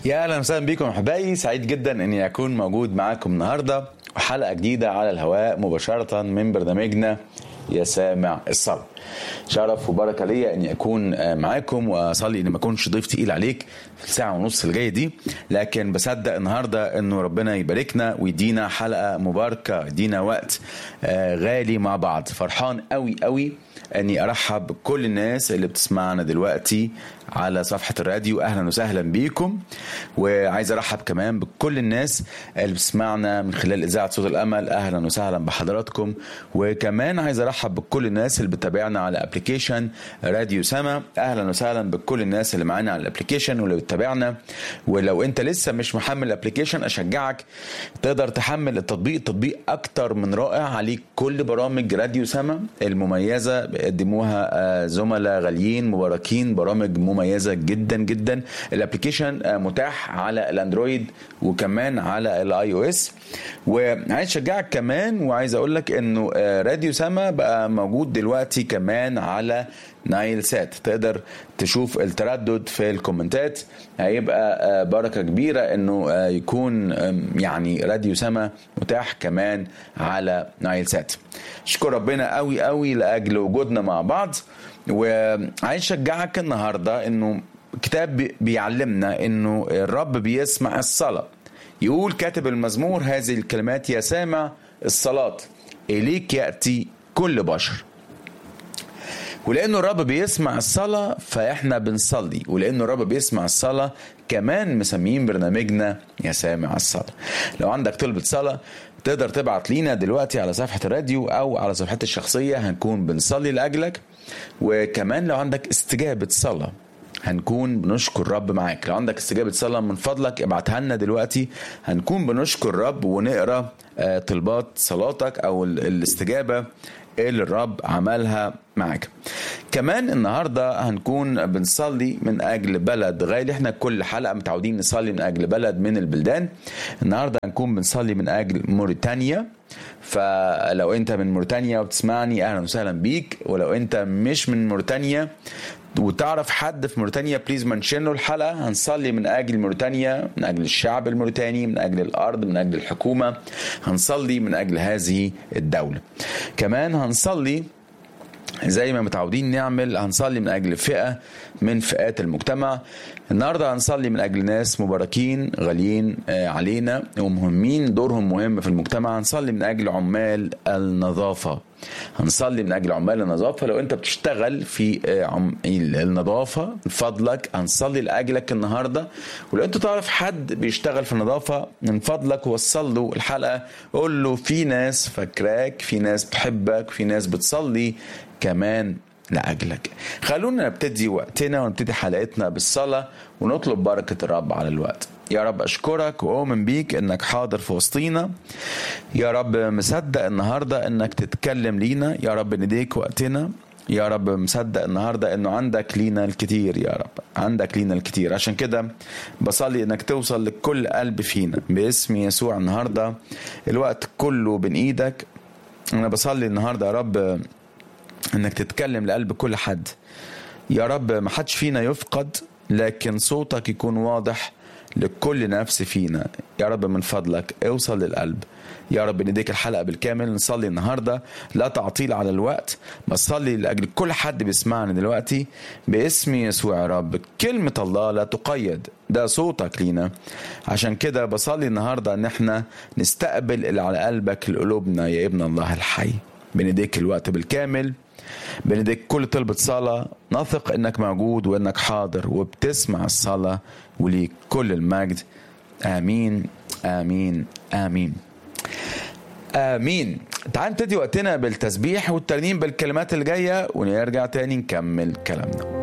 يا اهلا وسهلا بكم احبائي سعيد جدا اني اكون موجود معاكم النهارده وحلقه جديده على الهواء مباشره من برنامجنا يا سامع الصلاة شرف وبركة ليا اني اكون معاكم واصلي اني ما اكونش ضيف تقيل عليك في الساعة ونص اللي جاية دي لكن بصدق النهاردة انه ربنا يباركنا ويدينا حلقة مباركة يدينا وقت غالي مع بعض فرحان قوي قوي اني ارحب بكل الناس اللي بتسمعنا دلوقتي على صفحة الراديو اهلا وسهلا بيكم وعايز ارحب كمان بكل الناس اللي بتسمعنا من خلال اذاعة صوت الامل اهلا وسهلا بحضراتكم وكمان عايز ارحب بكل الناس اللي بتتابعنا على ابلكيشن راديو سما اهلا وسهلا بكل الناس اللي معانا على الابلكيشن واللي بتتابعنا ولو انت لسه مش محمل الابلكيشن اشجعك تقدر تحمل التطبيق التطبيق اكتر من رائع عليك كل برامج راديو سما المميزه بيقدموها زملاء غاليين مباركين برامج مميزه جدا جدا الابلكيشن متاح على الاندرويد وكمان على الاي او اس وعايز اشجعك كمان وعايز اقول لك انه راديو سما بقى موجود دلوقتي كمان على نايل سات تقدر تشوف التردد في الكومنتات هيبقى بركه كبيره انه يكون يعني راديو سما متاح كمان على نايل سات اشكر ربنا قوي قوي لاجل وجودنا مع بعض وعايز اشجعك النهارده انه كتاب بيعلمنا انه الرب بيسمع الصلاه يقول كاتب المزمور هذه الكلمات يا سامع الصلاه اليك ياتي كل بشر ولانه الرب بيسمع الصلاه فاحنا بنصلي ولانه الرب بيسمع الصلاه كمان مسميين برنامجنا يا سامع الصلاه لو عندك طلبه صلاه تقدر تبعت لينا دلوقتي على صفحه الراديو او على صفحتي الشخصيه هنكون بنصلي لاجلك وكمان لو عندك استجابه صلاه هنكون بنشكر الرب معاك لو عندك استجابة صلاة من فضلك ابعتها لنا دلوقتي هنكون بنشكر الرب ونقرا طلبات صلاتك او الاستجابة اللي الرب عملها معاك كمان النهاردة هنكون بنصلي من أجل بلد غالي احنا كل حلقة متعودين نصلي من أجل بلد من البلدان النهاردة هنكون بنصلي من أجل موريتانيا فلو انت من موريتانيا وبتسمعني اهلا وسهلا بيك ولو انت مش من موريتانيا وتعرف حد في موريتانيا بليز منشن له الحلقه هنصلي من اجل موريتانيا من اجل الشعب الموريتاني من اجل الارض من اجل الحكومه هنصلي من اجل هذه الدوله كمان هنصلي زي ما متعودين نعمل هنصلي من اجل فئه من فئات المجتمع النهارده هنصلي من اجل ناس مباركين غاليين علينا ومهمين دورهم مهم في المجتمع هنصلي من اجل عمال النظافه هنصلي من اجل عمال النظافه لو انت بتشتغل في النظافه من فضلك هنصلي لاجلك النهارده ولو انت تعرف حد بيشتغل في النظافه من فضلك وصل له الحلقه قول له في ناس فاكراك في ناس بتحبك في ناس بتصلي كمان لأجلك خلونا نبتدي وقتنا ونبتدي حلقتنا بالصلاة ونطلب بركة الرب على الوقت يا رب أشكرك وأؤمن بيك إنك حاضر في وسطينا يا رب مصدق النهاردة إنك تتكلم لينا يا رب نديك وقتنا يا رب مصدق النهاردة انه عندك لينا الكتير يا رب عندك لينا الكتير عشان كده بصلي انك توصل لكل قلب فينا باسم يسوع النهاردة الوقت كله بين ايدك انا بصلي النهاردة يا رب انك تتكلم لقلب كل حد يا رب ما حدش فينا يفقد لكن صوتك يكون واضح لكل نفس فينا يا رب من فضلك اوصل للقلب يا رب نديك الحلقه بالكامل نصلي النهارده لا تعطيل على الوقت بصلي لاجل كل حد بيسمعنا دلوقتي باسم يسوع يا رب كلمه الله لا تقيد ده صوتك لينا عشان كده بصلي النهارده ان احنا نستقبل اللي على قلبك لقلوبنا يا ابن الله الحي بنديك الوقت بالكامل بنديك كل طلبة صلاة نثق انك موجود وانك حاضر وبتسمع الصلاة وليك كل المجد امين امين امين امين تعال نبتدي وقتنا بالتسبيح والترنيم بالكلمات اللي جايه ونرجع تاني نكمل كلامنا